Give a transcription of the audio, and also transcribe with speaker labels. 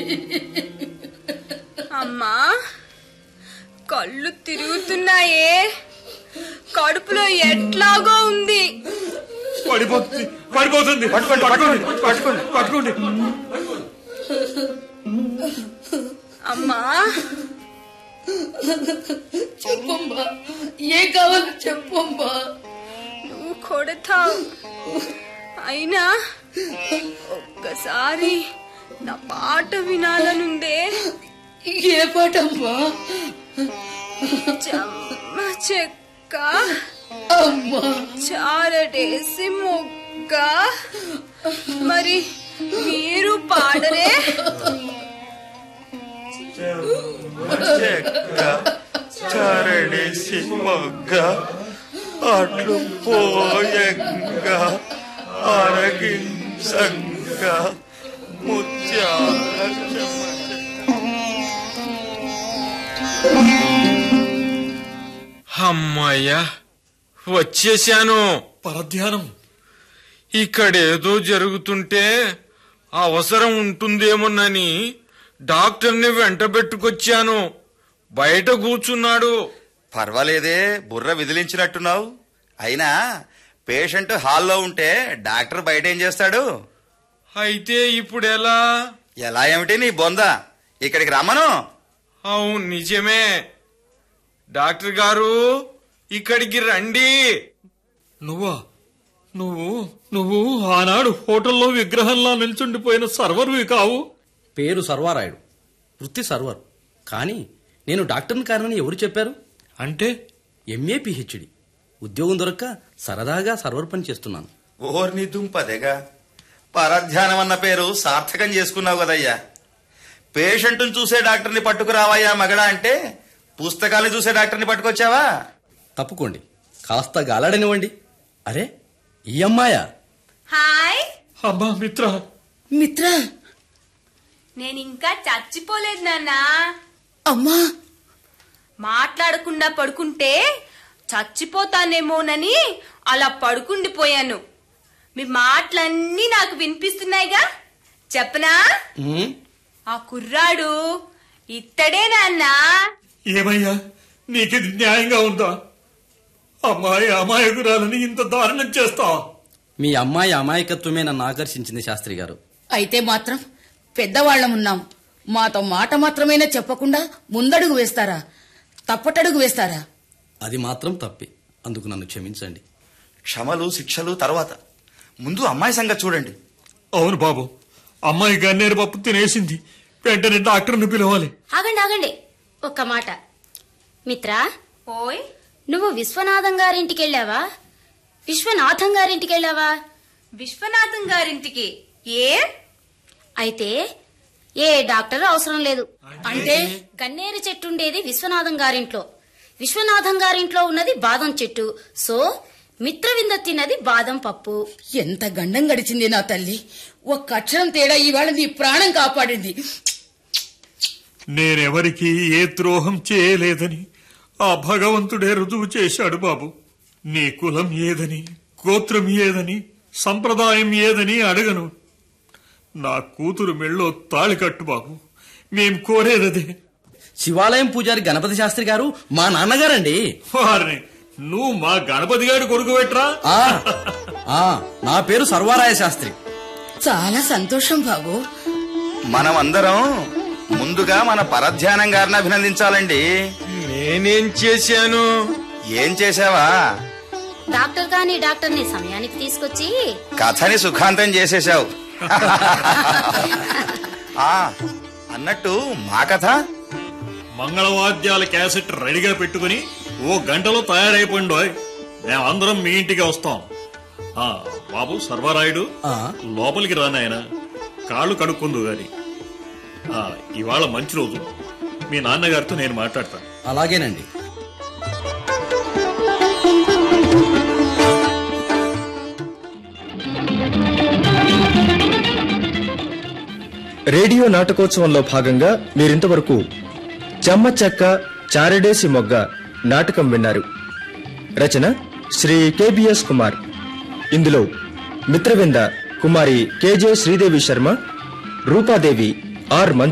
Speaker 1: అమ్మా కళ్ళు తిరుగుతున్నాయే కడుపులో ఎట్లాగో ఉంది
Speaker 2: పడిపోతుంది పడిపోతుంది పట్టుకోండి పట్టుకోండి పట్టుకోండి పట్టుకోండి
Speaker 1: అమ్మా
Speaker 3: చెప్పమ్మా ఏం కావాలో చెప్పమ్మా
Speaker 1: నువ్వు కొడతావు అయినా ఒక్కసారి నా పాట వినాలనుందే
Speaker 3: ఏ పాటమ్మా
Speaker 1: చెమ్మ చెక్క
Speaker 3: అమ్మా
Speaker 1: చారడేసి మొగ్గ మరి మీరు పాడరే
Speaker 4: చెక్క చరణేసి మొగ్గ అట్లు పోయంగా అరగించంగా ముత్యాల చెమ్మ
Speaker 5: అమ్మాయ్యా వచ్చేశాను
Speaker 2: పరధ్యానం
Speaker 5: ఇక్కడేదో జరుగుతుంటే అవసరం ఉంటుందేమోనని డాక్టర్ని వెంటబెట్టుకొచ్చాను బయట కూర్చున్నాడు
Speaker 4: పర్వాలేదే బుర్ర విదిలించినట్టున్నావు అయినా పేషెంట్ హాల్లో ఉంటే డాక్టర్ బయట ఏం చేస్తాడు
Speaker 5: అయితే ఇప్పుడు ఎలా
Speaker 4: ఎలా ఏమిటి నీ బొంద ఇక్కడికి రమ్మను
Speaker 5: అవును నిజమే డాక్టర్ గారు ఇక్కడికి రండి
Speaker 2: నువ్వా నువ్వు నువ్వు ఆనాడు హోటల్లో విగ్రహంలా నిల్చుండిపోయిన సర్వర్వి కావు
Speaker 6: పేరు సర్వారాయుడు వృత్తి సర్వర్ కానీ నేను డాక్టర్ని కారణని ఎవరు చెప్పారు
Speaker 2: అంటే
Speaker 6: ఎంఏ పిహెచ్డి ఉద్యోగం దొరక్క సరదాగా సర్వర్ పని చేస్తున్నాను
Speaker 4: ఓర్ని దుంపదేగా పరధ్యానం అన్న పేరు సార్థకం చేసుకున్నావు కదయ్యా పేషెంట్ను చూసే డాక్టర్ని పట్టుకురావయ్యా మగడా అంటే పుస్తకాలు చూసే డాక్టర్ని పట్టుకొచ్చావా
Speaker 6: తప్పుకోండి కాస్త గాలాడనివ్వండి అరే ఈ అమ్మాయా
Speaker 1: హాయ్
Speaker 2: అమ్మా మిత్ర
Speaker 3: మిత్ర
Speaker 1: నేను ఇంకా చచ్చిపోలేదు నాన్నా
Speaker 3: అమ్మా
Speaker 1: మాట్లాడకుండా పడుకుంటే చచ్చిపోతానేమోనని అలా పడుకుండిపోయాను మీ మాటలన్నీ నాకు వినిపిస్తున్నాయిగా చెప్పనా
Speaker 6: ఉమ్,
Speaker 1: ఆ కుర్రాడు ఇత్తడే నాన్నా
Speaker 2: ఏమయ్యా నీకిది న్యాయంగా ఉందా అమ్మాయి అమాయకురాలని ఇంత దారుణం చేస్తావా
Speaker 6: మీ అమ్మాయి అమాయకత్వమే నన్ను ఆకర్షించింది శాస్త్రి గారు
Speaker 3: అయితే మాత్రం పెద్దవాళ్ళమున్నాం మాతో మాట మాత్రమైనా చెప్పకుండా ముందడుగు వేస్తారా తప్పటడుగు వేస్తారా
Speaker 6: అది మాత్రం తప్పే అందుకు నన్ను క్షమించండి
Speaker 4: క్షమలు శిక్షలు తర్వాత ముందు అమ్మాయి సంగతి చూడండి
Speaker 2: అవును బాబు అమ్మాయి గన్నేరు పప్పు తినేసింది వెంటనే డాక్టర్ని పిలవాలి
Speaker 7: ఆగండి ఆగండి ఒక్క మాట మిత్రా
Speaker 1: ఓయ్
Speaker 7: నువ్వు విశ్వనాథం గారింటికి వెళ్ళావా విశ్వనాథం గారింటికి వెళ్ళావా
Speaker 1: విశ్వనాథం గారింటికి ఏ
Speaker 7: అయితే ఏ డాక్టర్ అవసరం లేదు
Speaker 3: అంటే
Speaker 7: గన్నేరు చెట్టు ఉండేది విశ్వనాథం గారింట్లో విశ్వనాథం గారింట్లో ఉన్నది బాదం చెట్టు సో మిత్రవింద తిన్నది బాదం పప్పు
Speaker 3: ఎంత గండం గడిచింది నా తల్లి ఒక్క అక్షరం తేడా ఈవేళ నీ ప్రాణం కాపాడింది
Speaker 2: నేనెవరికి ఏ ద్రోహం చేయలేదని ఆ భగవంతుడే రుజువు చేశాడు బాబు నీ కులం ఏదని గోత్రం ఏదని సంప్రదాయం ఏదని అడగను నా కూతురు మెళ్ళో తాళి కట్టు బాబు మేం కోరేదదే
Speaker 6: శివాలయం పూజారి గణపతి శాస్త్రి గారు మా నాన్నగారండి
Speaker 2: వారిని నువ్వు మా గణపతి గారి కొడుకు పెట్టరా
Speaker 6: ఆ, ఆ, నా పేరు సర్వారాయ శాస్త్రి
Speaker 3: చాలా సంతోషం బాబు
Speaker 4: మనమందరం ముందుగా మన పరధ్యానం గారిని అభినందించాలండి
Speaker 5: నేనేం చేశాను
Speaker 4: ఏం చేసావా
Speaker 7: డాక్టర్ గాని డాక్టర్ని సమయానికి తీసుకొచ్చి
Speaker 4: కథని సుఖాంతం చేసేశావు ఆ, అన్నట్టు మా కథ
Speaker 2: మంగళవాద్యాల క్యాసెట్ రెడీగా పెట్టుకుని ఓ గంటలో తయారైపోయిండు మేమందరం మీ ఇంటికి వస్తాం ఆ బాబు సర్వరాయుడు
Speaker 6: ఆ,
Speaker 2: లోపలికి రానాయన కాళ్ళు కడుక్కుందు గాని ఆ, ఇవాళ మంచి రోజు మీ నాన్నగారితో నేను మాట్లాడతాను
Speaker 6: అలాగేనండి
Speaker 8: రేడియో నాటకోత్సవంలో భాగంగా మీరింతవరకు చెమ్మ చెక్క చారెడేసి మొగ్గ నాటకం విన్నారు రచన శ్రీ కెబిఎస్ కుమార్ ఇందులో మిత్రవింద కుమారి కెజె శ్రీదేవి శర్మ రూపాదేవి ఆర్ మంజు